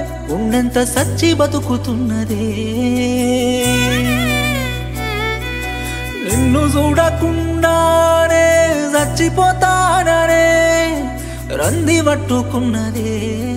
ఉన్నంత సచ్చి బతుకుతున్నదే నిన్ను చూడకుండానే చచ్చిపోతాననే రంది పట్టుకున్నదే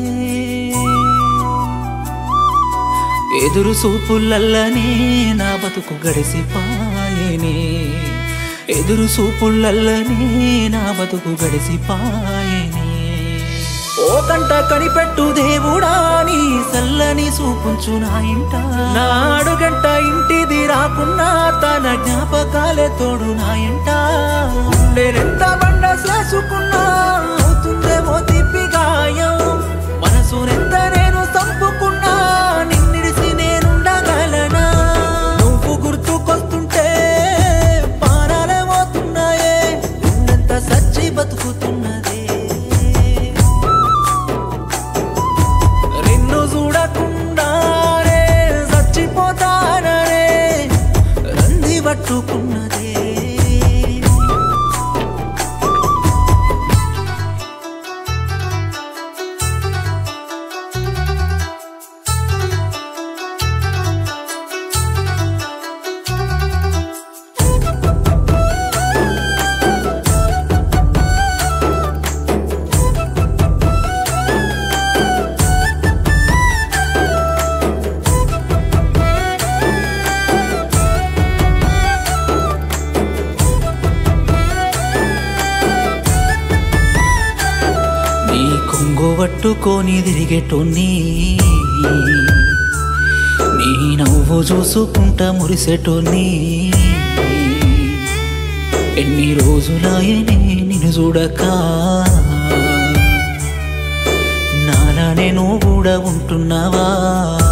ఎదురు సూపులల్లనే నా బతుకు గడిసిపాయనే ఎదురు సూపులల్లనే నా బతుకు గడిసిపాయనే ఓ కంట కనిపెట్టు దేవుడా నీ సల్లని చూపుంచు నా ఇంట నా అడుగంట ఇంటిది రాకున్నా తన జ్ఞాపకాలే తోడు నా ఇంట ఉండేనెంత బండ చేసుకున్నా అవుతుందేమో తిప్పి గాయం మనసునెంత నేను చంపుకున్నా నిన్నిడిసి నేనుండగలనా నువ్వు గుర్తుకొస్తుంటే పారాలే పోతున్నాయే ఉన్నంత సచ్చి బతుకుతున్నదే నిన్ను చూడకుండానే చచ్చిపోతాననే రంది పట్టుకున్నదే నీ కొంగు పట్టుకొని తిరిగేటోన్ని నీ నవ్వు చూసుకుంటా మురిసేటోన్ని ఎన్ని రోజులాయనే నిన్ను చూడక నాలానే నువ్వు కూడా ఉంటున్నావా